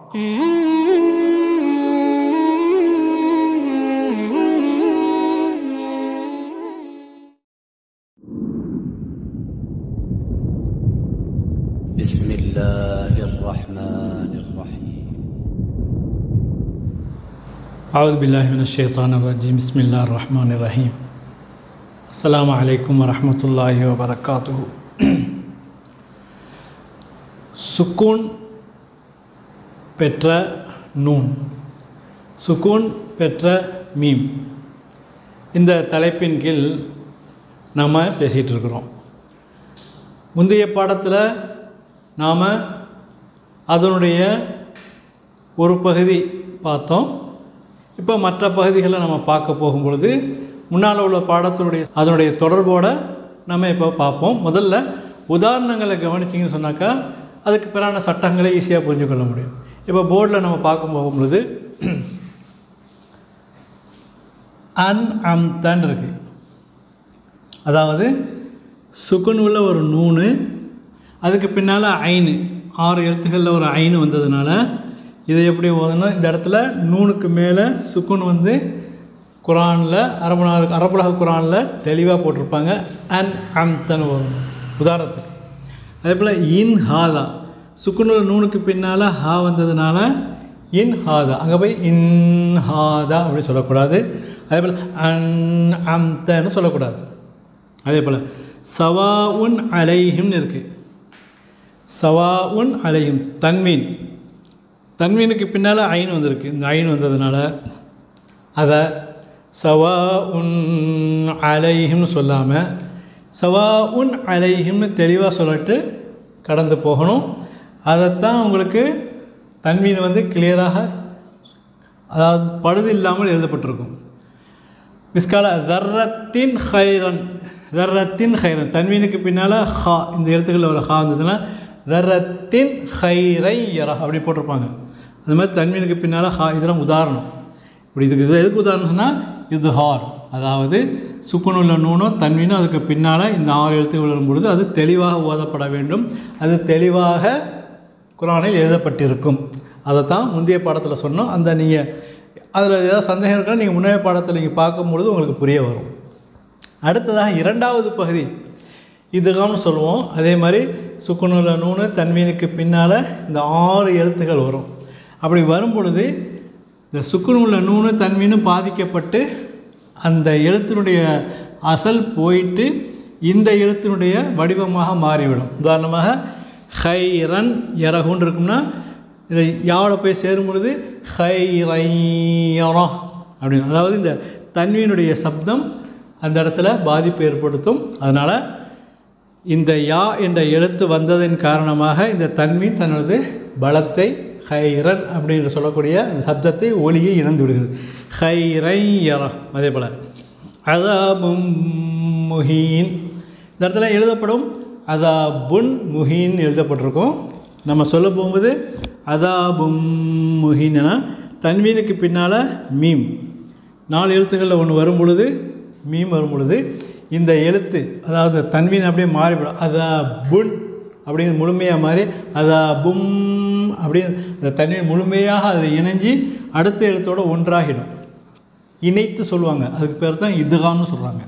بسم الله الرحمن الرحيم أعوذ بالله من الشيطان الرجيم بسم الله الرحمن الرحيم السلام عليكم ورحمة الله وبركاته சுக்கூன் பெற்ற நூன் சுக்கூன் பெற்ற மீம் இந்த தலைப்பின் கீழ் நாம் பேசிகிட்டு இருக்கிறோம் முந்தைய பாடத்தில் நாம் அதனுடைய ஒரு பகுதி பார்த்தோம் இப்போ மற்ற பகுதிகளை நம்ம பார்க்க போகும்பொழுது முன்னால் உள்ள பாடத்தினுடைய அதனுடைய தொடர்போடு நம்ம இப்போ பார்ப்போம் முதல்ல உதாரணங்களை கவனிச்சிங்கன்னு சொன்னாக்கா அதுக்கு பிறான சட்டங்களை ஈஸியாக புரிஞ்சுக்கொள்ள முடியும் இப்போ போர்டில் நம்ம பார்க்க போகும்பொழுது அன் அம் தன் இருக்குது அதாவது சுக்குன் உள்ள ஒரு நூனு அதுக்கு பின்னால் ஐனு ஆறு எழுத்துக்களில் ஒரு ஐனு வந்ததுனால இதை எப்படி ஓதணும் இந்த இடத்துல நூனுக்கு மேலே சுக்குன் வந்து குரானில் அரபுனா அரபுலக குரானில் தெளிவாக போட்டிருப்பாங்க அன் அம் தன் ஓதணும் உதாரணத்துக்கு அதே போல் இன் ஹாதா சுக்குனுள்ள நூனுக்கு பின்னால் ஹா வந்ததுனால இன் ஹாதா அங்கே போய் இன் ஹாதா அப்படி சொல்லக்கூடாது அதே போல் அன் அம் தன்னு சொல்லக்கூடாது அதே போல் சவா உன் அலைஹிம்னு இருக்குது சவா உன் அலைஹிம் தன்மீன் தன்மீனுக்கு பின்னால் ஐன் வந்திருக்கு இந்த ஐன் வந்ததுனால அதை சவா உன் அலைஹிம்னு சொல்லாமல் சவா உன் அலைஹிம்னு தெளிவாக சொல்லிட்டு கடந்து போகணும் அதைத்தான் உங்களுக்கு தன்மீன் வந்து கிளியராக அதாவது பழுது இல்லாமல் எழுதப்பட்டிருக்கும் மிஸ்கால ஜர்ரத்தின் ஹைரன் ஜர்ரத்தின் ஹைரன் தன்வீனுக்கு பின்னால் ஹா இந்த எழுத்துக்களில் ஒரு ஹா வந்ததுன்னா ஜர்ரத்தின் ஹைரை யரா அப்படி போட்டிருப்பாங்க அது மாதிரி தன்வீனுக்கு பின்னால் ஹா இதெல்லாம் உதாரணம் இப்படி இதுக்கு இது எதுக்கு உதாரணம் சொன்னால் இது ஹார் அதாவது சுக்குனுள்ள நூனும் தன்வீனும் அதுக்கு பின்னால் இந்த ஆறு எழுத்துக்கள் வரும்பொழுது அது தெளிவாக ஓதப்பட வேண்டும் அது தெளிவாக குரானில் எழுதப்பட்டிருக்கும் அதை தான் முந்தைய பாடத்தில் சொன்னோம் அந்த நீங்கள் அதில் ஏதாவது சந்தேகம் இருக்குன்னா நீங்கள் முன்னைய பாடத்தில் நீங்கள் பார்க்கும்பொழுது உங்களுக்கு புரிய வரும் அடுத்ததாக இரண்டாவது பகுதி இதுகாம்னு சொல்லுவோம் அதே மாதிரி சுக்குனுள்ள நூனு தன்மீனுக்கு பின்னால் இந்த ஆறு எழுத்துக்கள் வரும் அப்படி வரும் பொழுது இந்த சுக்குனுள்ள நூனு தன்மீனும் பாதிக்கப்பட்டு அந்த எழுத்தினுடைய அசல் போயிட்டு இந்த எழுத்தினுடைய வடிவமாக மாறிவிடும் உதாரணமாக ஹைரன் எரகுன்னு இருக்கும்னா இதை யாவோட போய் சேரும் பொழுது ஹைரையரா அப்படின்னு அதாவது இந்த தன்வியினுடைய சப்தம் அந்த இடத்துல பாதிப்பு ஏற்படுத்தும் அதனால் இந்த யா என்ற எழுத்து வந்ததன் காரணமாக இந்த தன்மீன் தனது பலத்தை ஹைரன் அப்படின்னு சொல்லக்கூடிய அந்த சப்தத்தை ஒளியை இழந்து விடுகிறது ஹைரையரா அதே போல் அதாபும் முஹீன் இந்த இடத்துல எழுதப்படும் அதாபுன் முஹீன் எழுதப்பட்டிருக்கும் நம்ம சொல்ல போகும்போது அதாபும் முஹீனா தன்வீனுக்கு பின்னால் மீம் நாலு எழுத்துக்களில் ஒன்று வரும் பொழுது மீம் வரும் பொழுது இந்த எழுத்து அதாவது தன்வீன் அப்படியே மாறிவிடும் அதா புன் அப்படின்னு முழுமையாக மாறி அதா பும் அப்படின்னு அந்த தன்வீன் முழுமையாக அதை இணைஞ்சி அடுத்த எழுத்தோடு ஒன்றாகிடும் இணைத்து சொல்லுவாங்க அதுக்கு பேர் தான் இதுகான்னு சொல்கிறாங்க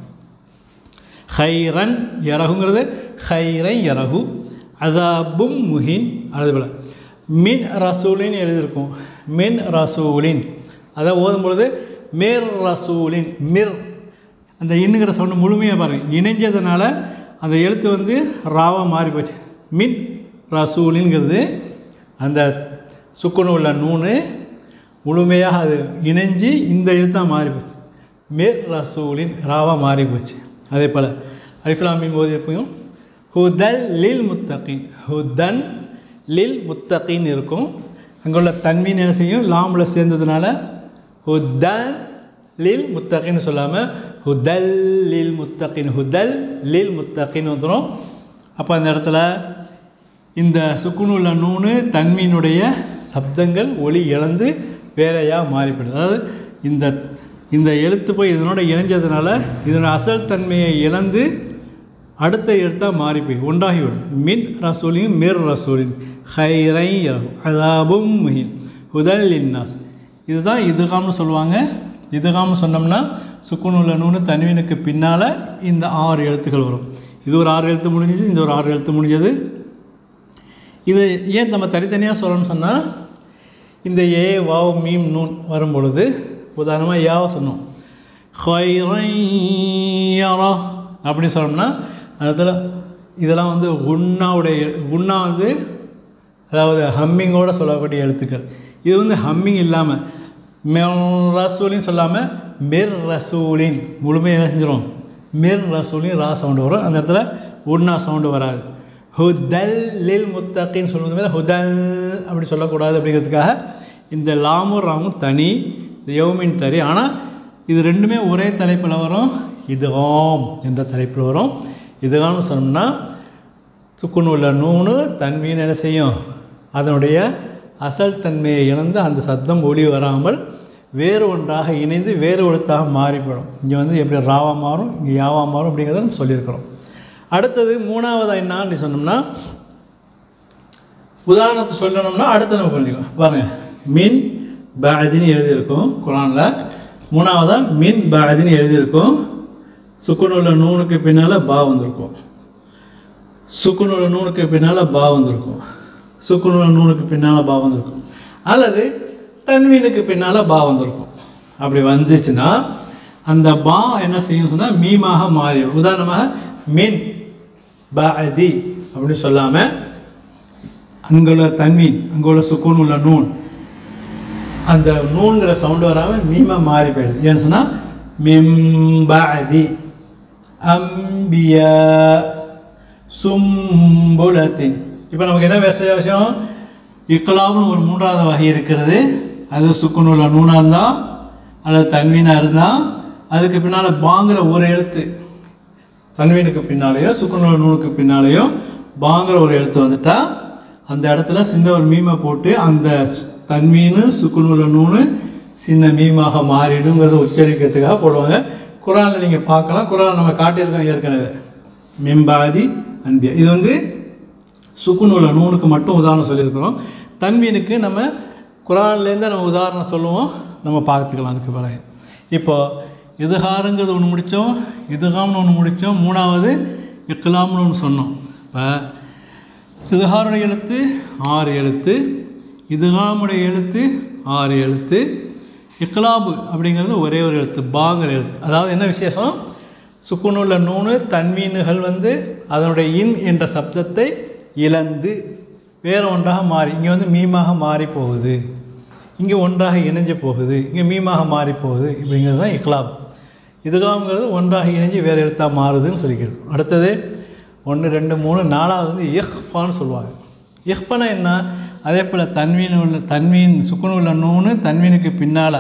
ஹைரன் யரகுங்கிறது ஹைரை யரகு அதாபும் முஹின் அது போல் மின் ரசூலின் எழுதியிருக்கும் மின் ரசூலின் அதை ஓதும் பொழுது மிர் ரசூலின் மிர் அந்த இன்னுங்கிற சவுண்டு முழுமையாக பாருங்கள் இணைஞ்சதுனால அந்த எழுத்து வந்து ராவாக மாறி போச்சு மின் ரசூலின்ங்கிறது அந்த சுக்குனு உள்ள நூனு முழுமையாக அது இணைஞ்சு இந்த எழுத்தாக மாறி போச்சு மிர் ரசூலின் ராவாக மாறி போச்சு அதே போல் அலிஃப்லாமின் ஓதியிருப்பையும் ஹுதல் லில் முத்தகின் ஹுதன் லில் முத்தகின் இருக்கும் அங்கே உள்ள தன்மீன் என்ன செய்யும் லாமில் சேர்ந்ததுனால ஹுதன் லில் முத்தகின்னு சொல்லாமல் ஹுதல் லில் முத்தகின் ஹுதல் லில் முத்தகின் வந்துடும் அப்போ அந்த இடத்துல இந்த சுக்குனு உள்ள நூனு தன்மீனுடைய சப்தங்கள் ஒளி இழந்து வேறையாக மாறிவிடுது அதாவது இந்த இந்த எழுத்து போய் இதனோட இணைஞ்சதுனால இதனோட அசல் தன்மையை இழந்து அடுத்த எழுத்தாக மாறி போய் உண்டாகிவிடும் மின் ரசூலின் மிர் ரசூலின் ஹைரை அதாபும் முஹின் ஹுதல் இன்னாஸ் இதுதான் இதுகாம்னு சொல்லுவாங்க இதுகாம்னு சொன்னோம்னா சுக்குன் உள்ள நூனு தன்வீனுக்கு பின்னால் இந்த ஆறு எழுத்துக்கள் வரும் இது ஒரு ஆறு எழுத்து முடிஞ்சது இந்த ஒரு ஆறு எழுத்து முடிஞ்சது இது ஏன் நம்ம தனித்தனியாக சொல்லணும்னு சொன்னால் இந்த ஏ வாவ் மீம் நூன் வரும் பொழுது உதாரணமாக யாவை சொன்னோம் ஹொய்ரையரா அப்படி சொன்னோம்னா அதில் இதெல்லாம் வந்து குன்னாவுடைய குன்னா வந்து அதாவது ஹம்மிங்கோடு சொல்லக்கூடிய எழுத்துக்கள் இது வந்து ஹம்மிங் இல்லாமல் மெர் ரசூலின்னு சொல்லாமல் மிர் ரசூலின் முழுமையாக என்ன செஞ்சிடும் மிர் ரசூலின் ரா சவுண்டு வரும் அந்த இடத்துல உன்னா சவுண்டு வராது ஹுதல் லில் முத்தகின்னு சொல்லுவது மேலே ஹுதல் அப்படி சொல்லக்கூடாது அப்படிங்கிறதுக்காக இந்த லாமும் ராமும் தனி இந்த யௌமின் தனி ஆனால் இது ரெண்டுமே ஒரே தலைப்பில் வரும் இதுகாம் என்ற தலைப்பில் வரும் இதுகாம்னு சொன்னோம்னா சுக்குன் உள்ள நூனு தன்மைன்னு என்ன செய்யும் அதனுடைய அசல் தன்மையை இழந்து அந்த சத்தம் ஒளி வராமல் வேறு ஒன்றாக இணைந்து வேறு ஒழுத்தாக மாறிப்படும் இங்கே வந்து எப்படி ராவா மாறும் இங்கே யாவா மாறும் அப்படிங்கிறத நம்ம சொல்லியிருக்கிறோம் அடுத்தது மூணாவது என்னான்னு சொன்னோம்னா உதாரணத்தை சொல்லணும்னா அடுத்து நம்ம புரிஞ்சுக்கோம் பாருங்கள் மின் பாதின்னு எழுதியிருக்கும் குரானில் மூணாவதாக மின் பாதின்னு எழுதியிருக்கும் சுக்குன் உள்ள நூனுக்கு பின்னால் பா வந்திருக்கும் சுக்குன் உள்ள நூனுக்கு பின்னால் பா வந்திருக்கும் சுக்குன் உள்ள நூனுக்கு பின்னால் பா வந்திருக்கும் அல்லது தன்வீனுக்கு பின்னால் பா வந்திருக்கும் அப்படி வந்துச்சுன்னா அந்த பா என்ன செய்யும் சொன்னால் மீமாக மாறிடும் உதாரணமாக மின் பாதி அப்படின்னு சொல்லாமல் அங்கே உள்ள தன்வீன் அங்கே உள்ள சுக்குன் உள்ள நூன் அந்த நூன்கிற சவுண்டு வராமல் மீமா மாறி போயிடுது ஏன்னு சொன்னால் மிம்பாதி அம்பியா சும்புலத்தின் இப்போ நமக்கு என்ன விஷய விஷயம் இக்கலாம்னு ஒரு மூன்றாவது வகை இருக்கிறது அது சுக்குன் உள்ள நூனாக இருந்தால் அல்லது தன்வீனாக இருந்தால் அதுக்கு பின்னால் பாங்கிற ஒரு எழுத்து தன்வீனுக்கு பின்னாலேயோ சுக்குனோட நூலுக்கு பின்னாலேயோ பாங்கிற ஒரு எழுத்து வந்துட்டா அந்த இடத்துல சின்ன ஒரு மீமை போட்டு அந்த தன்மீனு சுக்குனூல நூனு சின்ன மீமாக மாறிடுங்கிறத உச்சரிக்கிறதுக்காக போடுவாங்க குரானில் நீங்கள் பார்க்கலாம் குரான் நம்ம காட்டியிருக்கோம் ஏற்கனவே மிம்பாதி அன்பியா இது வந்து சுக்குனூல நூனுக்கு மட்டும் உதாரணம் சொல்லியிருக்கிறோம் தன்மீனுக்கு நம்ம குரான்லேருந்து நம்ம உதாரணம் சொல்லுவோம் நம்ம பார்த்துக்கலாம் அதுக்கு பிறகு இப்போ இதுகாருங்கிறது ஒன்று முடித்தோம் இதுகாம்னு ஒன்று முடித்தோம் மூணாவது இக்லாம்னு ஒன்று சொன்னோம் இப்போ இதுகாருடைய எழுத்து ஆறு எழுத்து இதுகாமுடைய எழுத்து ஆறு எழுத்து இக்லாபு அப்படிங்கிறது ஒரே ஒரு எழுத்து பாங்கிற எழுத்து அதாவது என்ன விசேஷம் சுக்குனுள்ள நூனு தன்மீனுகள் வந்து அதனுடைய இன் என்ற சப்தத்தை இழந்து வேறு ஒன்றாக மாறி இங்கே வந்து மீமாக மாறி போகுது இங்கே ஒன்றாக இணைஞ்சு போகுது இங்கே மீமாக மாறி போகுது இப்படிங்கிறது தான் இக்லாப் இதுகாம்ங்கிறது ஒன்றாக இணைஞ்சு வேறு எழுத்தாக மாறுதுன்னு சொல்லிக்கிறது அடுத்தது ஒன்று ரெண்டு மூணு நாலாவது வந்து இஹ்ஃபான்னு சொல்லுவாங்க இஹ்ஃபனா என்ன அதே போல் தன்வீன் உள்ள தன்வீன் சுக்குன் உள்ள நூனு தன்வீனுக்கு பின்னால்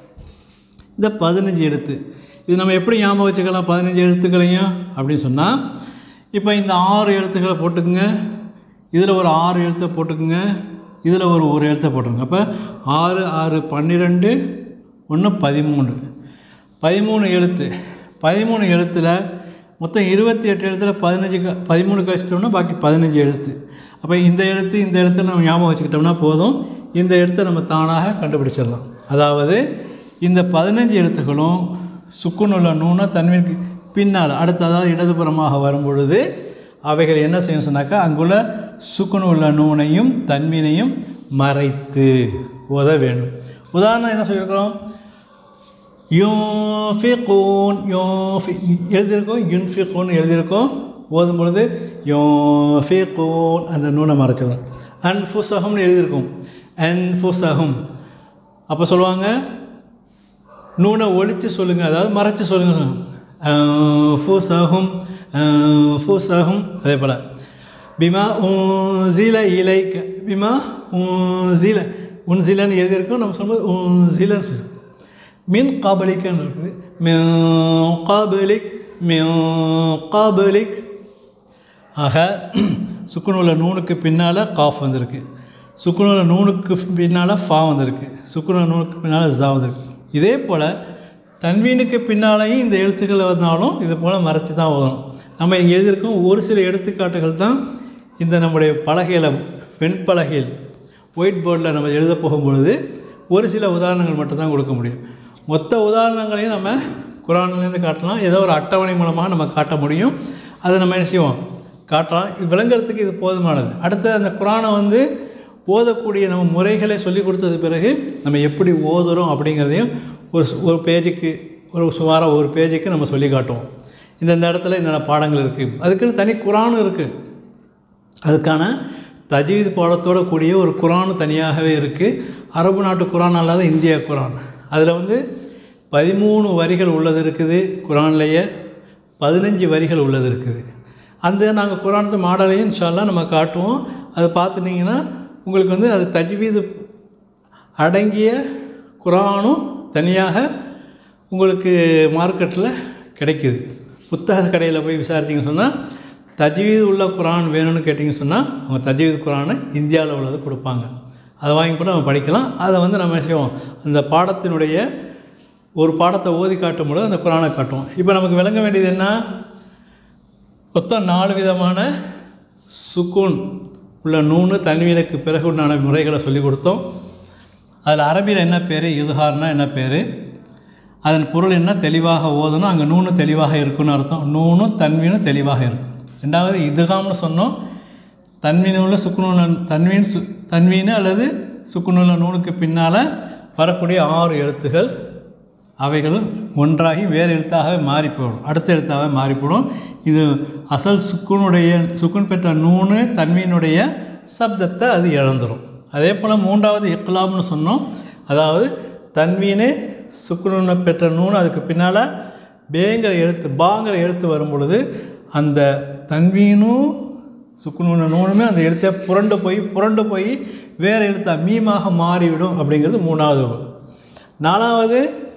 இந்த பதினஞ்சு எழுத்து இது நம்ம எப்படி ஞாபகம் வச்சுக்கலாம் பதினஞ்சு எழுத்துக்களையும் அப்படின்னு சொன்னால் இப்போ இந்த ஆறு எழுத்துக்களை போட்டுக்குங்க இதில் ஒரு ஆறு எழுத்தை போட்டுக்குங்க இதில் ஒரு ஒரு எழுத்தை போட்டுருங்க அப்போ ஆறு ஆறு பன்னிரெண்டு ஒன்று பதிமூணு பதிமூணு எழுத்து பதிமூணு எழுத்தில் மொத்தம் இருபத்தி எட்டு எழுத்தில் பதினஞ்சு க பதிமூணு கழிச்சிட்டோம்னா பாக்கி பதினஞ்சு எழுத்து அப்போ இந்த எழுத்து இந்த எழுத்து நம்ம ஞாபகம் வச்சுக்கிட்டோம்னா போதும் இந்த எழுத்தை நம்ம தானாக கண்டுபிடிச்சிடலாம் அதாவது இந்த பதினஞ்சு எழுத்துக்களும் சுக்குனுள்ள நூனை தன்மைக்கு பின்னால் அடுத்து அதாவது இடதுபுறமாக வரும் பொழுது அவைகள் என்ன செய்யும் சொன்னாக்கா அங்குள்ள சுக்குனு உள்ள நூனையும் தன்மீனையும் மறைத்து ஓத வேண்டும் உதாரணம் என்ன சொல்லியிருக்கிறோம் யோஃபிகூன் யோஃபி எழுதியிருக்கோம் யுன்ஃபிகூன் எழுதியிருக்கோம் ஓதும் பொழுது யோஃபிகூன் அந்த நூனை மறைச்சிடும் அன்ஃபுசஹம்னு எழுதியிருக்கோம் அன்ஃபுசஹம் அப்போ சொல்லுவாங்க நூனை ஒழித்து சொல்லுங்கள் அதாவது மறைச்சு சொல்லுங்கள் ஃபுசஹும் ஃபுசஹும் அதே போல் பிமா உன்சில இலைக்க பிமா உன்சில உன்சிலன்னு எழுதியிருக்கோம் நம்ம சொல்லும்போது உன்சிலன்னு சொல்லுவோம் மின் காபலிக்னு இருக்குது மின் காபலிக் மின் காபலிக் ஆக சுக்குனுள்ள நூனுக்கு பின்னால் காஃப் வந்திருக்கு சுக்குனுள்ள நூனுக்கு பின்னால் ஃபா வந்திருக்கு சுக்குனுள்ள நூனுக்கு பின்னால் ஜா வந்திருக்கு இதே போல் தன்வீனுக்கு பின்னாலேயும் இந்த எழுத்துக்கள் வந்தாலும் இது போல் மறைச்சி தான் வரும் நம்ம இங்கே எழுதியிருக்கோம் ஒரு சில எடுத்துக்காட்டுகள் தான் இந்த நம்முடைய பலகையில் வெண்பலகையில் ஒயிட் போர்டில் நம்ம எழுத போகும்பொழுது ஒரு சில உதாரணங்கள் மட்டும்தான் கொடுக்க முடியும் மொத்த உதாரணங்களையும் நம்ம குரான்லேருந்து காட்டலாம் ஏதோ ஒரு அட்டவணை மூலமாக நம்ம காட்ட முடியும் அதை நம்ம என்ன செய்வோம் காட்டலாம் இது விளங்குறதுக்கு இது போதுமானது அடுத்து அந்த குரானை வந்து ஓதக்கூடிய நம்ம முறைகளை சொல்லி கொடுத்தது பிறகு நம்ம எப்படி ஓதுறோம் அப்படிங்கிறதையும் ஒரு சு- ஒரு பேஜுக்கு ஒரு சுமாராக ஒரு பேஜுக்கு நம்ம சொல்லி காட்டுவோம் இந்த இந்த இடத்துல என்னென்ன பாடங்கள் இருக்குது அதுக்குன்னு தனி குரானும் இருக்குது அதுக்கான தஜீது பாடத்தோட கூடிய ஒரு குரான் தனியாகவே இருக்குது அரபு நாட்டு குரான் அல்லாத இந்திய குரான் அதில் வந்து பதிமூணு வரிகள் உள்ளது இருக்குது குரான்லேயே பதினஞ்சு வரிகள் உள்ளது இருக்குது அந்த நாங்கள் குரானத்து மாடலையும் இன்ஷால்லா நம்ம காட்டுவோம் அதை பார்த்துட்டிங்கன்னா உங்களுக்கு வந்து அது தஜ்வீது அடங்கிய குரானும் தனியாக உங்களுக்கு மார்க்கெட்டில் கிடைக்குது புத்தக கடையில் போய் விசாரிச்சிங்க சொன்னால் தஜ்வீது உள்ள குரான் வேணும்னு கேட்டிங்க சொன்னால் அவங்க தஜ்வீது குரானை இந்தியாவில் உள்ளது கொடுப்பாங்க அதை வாங்கி கூட நம்ம படிக்கலாம் அதை வந்து நம்ம என்ன செய்வோம் அந்த பாடத்தினுடைய ஒரு பாடத்தை ஓதி காட்டும் பொழுது அந்த குரானை காட்டுவோம் இப்போ நமக்கு விளங்க வேண்டியது என்ன மொத்தம் நாலு விதமான சுக்கூன் உள்ள நூனு தன்வீனுக்கு பிறகு உண்டான முறைகளை சொல்லி கொடுத்தோம் அதில் அரபியில் என்ன பேர் இதுஹார்னா என்ன பேர் அதன் பொருள் என்ன தெளிவாக ஓதணும் அங்கே நூனு தெளிவாக இருக்குன்னு அர்த்தம் நூனும் தன்வீனும் தெளிவாக இருக்கும் ரெண்டாவது இதுகாம்னு சொன்னோம் தன்வீனுள்ள சுக்குநூல தன்வீன் சு தன்வீனு அல்லது சுக்குநூல நூனுக்கு பின்னால் வரக்கூடிய ஆறு எழுத்துகள் அவைகள் ஒன்றாகி வேறு எழுத்தாகவே மாறி போயிடும் அடுத்த எழுத்தாகவே மாறி போயிடும் இது அசல் சுக்குனுடைய சுக்குன் பெற்ற நூனு தன்வீனுடைய சப்தத்தை அது இழந்துரும் அதே போல் மூன்றாவது இக்லாம்னு சொன்னோம் அதாவது தன்வீனு சுக்குனு பெற்ற நூன் அதுக்கு பின்னால் பேங்கிற எழுத்து பாங்கிற எழுத்து வரும் பொழுது அந்த தன்வீனும் சுக்குனூன நூனுமே அந்த எழுத்தை புரண்டு போய் புரண்டு போய் வேறு எழுத்தா மீமாக மாறிவிடும் அப்படிங்கிறது மூணாவது வகை. நாலாவது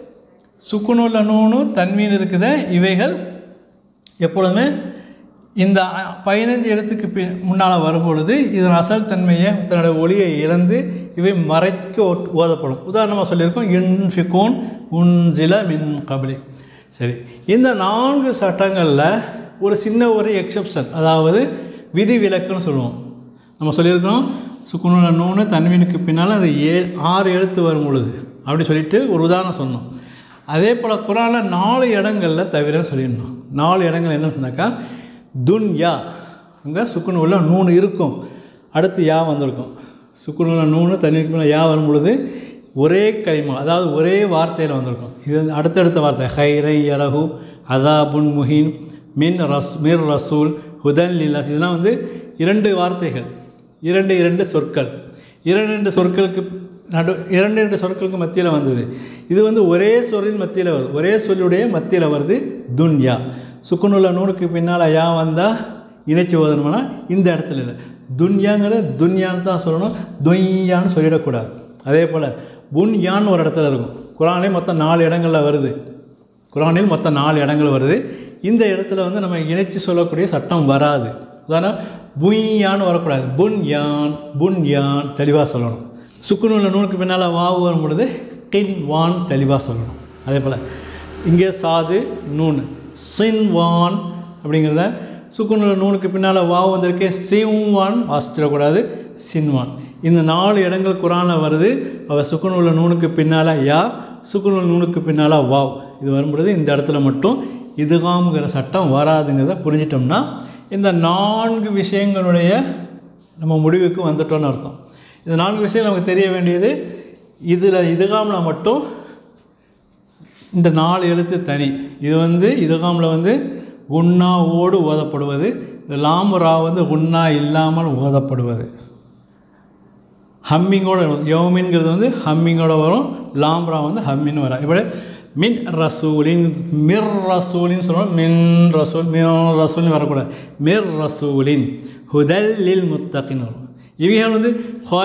சுக்குநூல நூனும் தன்மீன் இருக்குத இவைகள் எப்பொழுதுமே இந்த அ- பதினைந்து எழுத்துக்கு பி முன்னால் வரும்பொழுது இதன் அசல் தன்மையை தன்னுடைய ஒளியை இழந்து இவை மறைக்க ஓட்- ஓதப்படும் உதாரணமாக சொல்லியிருக்கோம் இன்ஃபிகோன் உன்சில மின் கபலி சரி இந்த நான்கு சட்டங்களில் ஒரு சின்ன ஒரு எக்ஸெப்ஷன் அதாவது விதி விலக்குன்னு சொல்லுவோம் நம்ம சொல்லியிருக்கோம் சுக்குனூல நூனு தன்வீனுக்கு பின்னால் அது ஏ ஆறு எழுத்து வரும் பொழுது அப்படி சொல்லிட்டு ஒரு உதாரணம் சொன்னோம் அதே போல் குரானில் நாலு இடங்களில் தவிர சொல்லிடணும் நாலு இடங்கள் என்ன சொன்னாக்கா துன்யா அங்கே சுக்குனூல நூனு இருக்கும் அடுத்து யா வந்திருக்கும் சுக்குனூல நூனு தண்ணீருக்கு மேலே யா வரும் பொழுது ஒரே களிமா அதாவது ஒரே வார்த்தையில் வந்திருக்கும் இது வந்து அடுத்தடுத்த வார்த்தை ஹைரை யரஹு அதாபுன் முஹீன் மின் ரஸ் மிர் ரசூல் ஹுதன் லீலா இதெல்லாம் வந்து இரண்டு வார்த்தைகள் இரண்டு இரண்டு சொற்கள் இரண்டு இரண்டு சொற்களுக்கு நடு இரண்டு இரண்டு சொற்களுக்கு மத்தியில் வந்தது இது வந்து ஒரே சொல்லின் மத்தியில் வருது ஒரே சொல்லுடைய மத்தியில் வருது துன்யா சுக்குனுள்ள நூனுக்கு பின்னால் யா வந்தால் இணைச்சி ஓதணும்னா இந்த இடத்துல இல்லை துன்யாங்கிற துன்யான்னு தான் சொல்லணும் துன்யான்னு சொல்லிடக்கூடாது அதே போல் புன்யான்னு ஒரு இடத்துல இருக்கும் குரானே மொத்தம் நாலு இடங்களில் வருது குரானில் மொத்தம் நாலு இடங்கள் வருது இந்த இடத்துல வந்து நம்ம இணைச்சி சொல்லக்கூடிய சட்டம் வராது உதாரணம் புய்யான்னு வரக்கூடாது புன் யான் புன் யான் தெளிவாக சொல்லணும் சுக்குநூல நூலுக்கு பின்னால் வாவு வரும் பொழுது கின் வான் தெளிவாக சொல்லணும் அதே போல் இங்கே சாது நூன் சின் வான் அப்படிங்கிறத சுக்குநூல நூனுக்கு பின்னால் வாவு வந்திருக்கே சிவ்வான் வாசிச்சிடக்கூடாது சின்வான் இந்த நாலு இடங்கள் குரானில் வருது அவள் சுக்குநூல நூனுக்கு பின்னால் யா சுக்குநூல் நூனுக்கு பின்னால் வாவ் இது வரும்பொழுது இந்த இடத்துல மட்டும் இதுகாம்ங்கிற சட்டம் வராதுங்கிறத புரிஞ்சிட்டோம்னா இந்த நான்கு விஷயங்களுடைய நம்ம முடிவுக்கு வந்துட்டோம்னு அர்த்தம் இந்த நான்கு விஷயம் நமக்கு தெரிய வேண்டியது இதில் இதுகாமில் மட்டும் இந்த நாலு எழுத்து தனி இது வந்து இதுகாமில் வந்து உண்ணா ஓடு ஓதப்படுவது இந்த லாமுரா வந்து உண்ணா இல்லாமல் ஓதப்படுவது ஹம்மிங்கோட வரும் யோமின்கிறது வந்து ஹம்மிங்கோட வரும் லாம்ரா வந்து ஹம்மின்னு வரும் இப்படி மின் ரசூலின் மிர் ரசூலின்னு சொல்லுவோம் மின் ரசூல் மின் ரசூல்னு வரக்கூடாது மிர் ரசூலின் ஹுதல்லில் முத்தகின் வரும் இவைகள் வந்து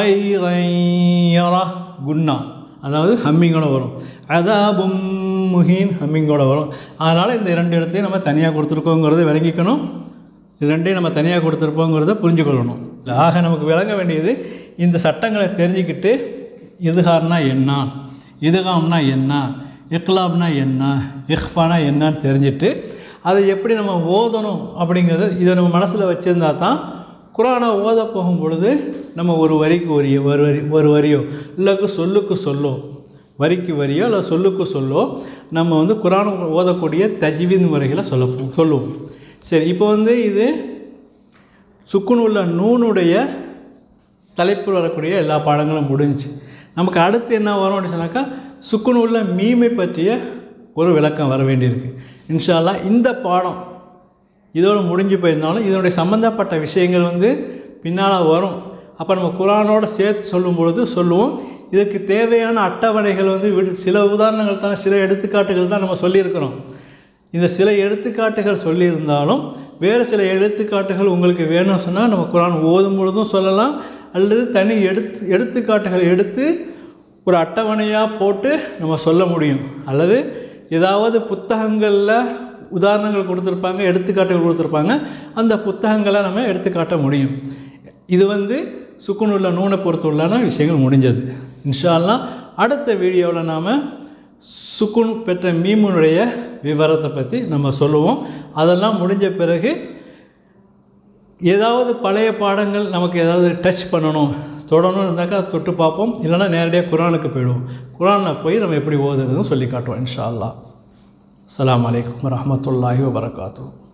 ஹொய்ரா குன்னா அதாவது ஹம்மிங்கோட வரும் அதாபும் முஹீன் ஹம்மிங்கோட வரும் அதனால் இந்த இரண்டு இடத்தையும் நம்ம தனியாக கொடுத்துருக்கோங்கிறத விளங்கிக்கணும் இது ரெண்டையும் நம்ம தனியாக கொடுத்துருப்போங்கிறத புரிஞ்சுக்கொள்ளணும் ஆக நமக்கு விளங்க வேண்டியது இந்த சட்டங்களை தெரிஞ்சுக்கிட்டு இதுகார்னா என்ன இதுகாம்னா என்ன இக்லாப்னா என்ன இஹ்ஃபானா என்னன்னு தெரிஞ்சுட்டு அதை எப்படி நம்ம ஓதணும் அப்படிங்கிறத இதை நம்ம மனசில் வச்சுருந்தா தான் குரானை ஓத போகும் பொழுது நம்ம ஒரு வரிக்கு ஒரு ஒரு வரி ஒரு வரியோ இல்லைக்கு சொல்லுக்கு சொல்லோ வரிக்கு வரியோ இல்லை சொல்லுக்கு சொல்லோ நம்ம வந்து குரான் ஓதக்கூடிய தஜ்வீத் முறைகளை சொல்ல சொல்லுவோம் சரி இப்போ வந்து இது சுக்குன் உள்ள நூனுடைய தலைப்பில் வரக்கூடிய எல்லா பாடங்களும் முடிஞ்சுச்சு நமக்கு அடுத்து என்ன வரும் அப்படின்னு சொன்னாக்கா சுக்குன் உள்ள மீமை பற்றிய ஒரு விளக்கம் வர வேண்டியிருக்கு இன்ஷா அல்லாஹ் இந்த பாடம் இதோடு முடிஞ்சு போயிருந்தாலும் இதனுடைய சம்மந்தப்பட்ட விஷயங்கள் வந்து பின்னால் வரும் அப்போ நம்ம குரானோட சேர்த்து சொல்லும் பொழுது சொல்லுவோம் இதுக்கு தேவையான அட்டவணைகள் வந்து விடு சில உதாரணங்கள் தான் சில எடுத்துக்காட்டுகள் தான் நம்ம சொல்லியிருக்கிறோம் இந்த சில எடுத்துக்காட்டுகள் சொல்லியிருந்தாலும் வேறு சில எடுத்துக்காட்டுகள் உங்களுக்கு வேணும்னு சொன்னால் நம்ம குரான் ஓதும் பொழுதும் சொல்லலாம் அல்லது தனி எடுத்து எடுத்துக்காட்டுகள் எடுத்து ஒரு அட்டவணையாக போட்டு நம்ம சொல்ல முடியும் அல்லது ஏதாவது புத்தகங்களில் உதாரணங்கள் கொடுத்துருப்பாங்க எடுத்துக்காட்டுகள் கொடுத்துருப்பாங்க அந்த புத்தகங்களை நம்ம எடுத்துக்காட்ட முடியும் இது வந்து சுக்குனுள்ள நூனை பொறுத்துள்ளான விஷயங்கள் முடிஞ்சது இன்ஷா அல்லாஹ் அடுத்த வீடியோவில் நாம் சுக்குன் பெற்ற மீமுனுடைய விவரத்தை பற்றி நம்ம சொல்லுவோம் அதெல்லாம் முடிஞ்ச பிறகு ஏதாவது பழைய பாடங்கள் நமக்கு ஏதாவது டச் பண்ணணும் தொடணும் இருந்தாக்கா அதை தொட்டு பார்ப்போம் இல்லைன்னா நேரடியாக குரானுக்கு போயிடுவோம் குரானில் போய் நம்ம எப்படி ஓதுறதுன்னு சொல்லி காட்டுவோம் இன்ஷா அல்லாஹ் அஸ்ஸலாமு அலைக்கும் வரஹ்மத்துல்லாஹி வபரகாத்துஹு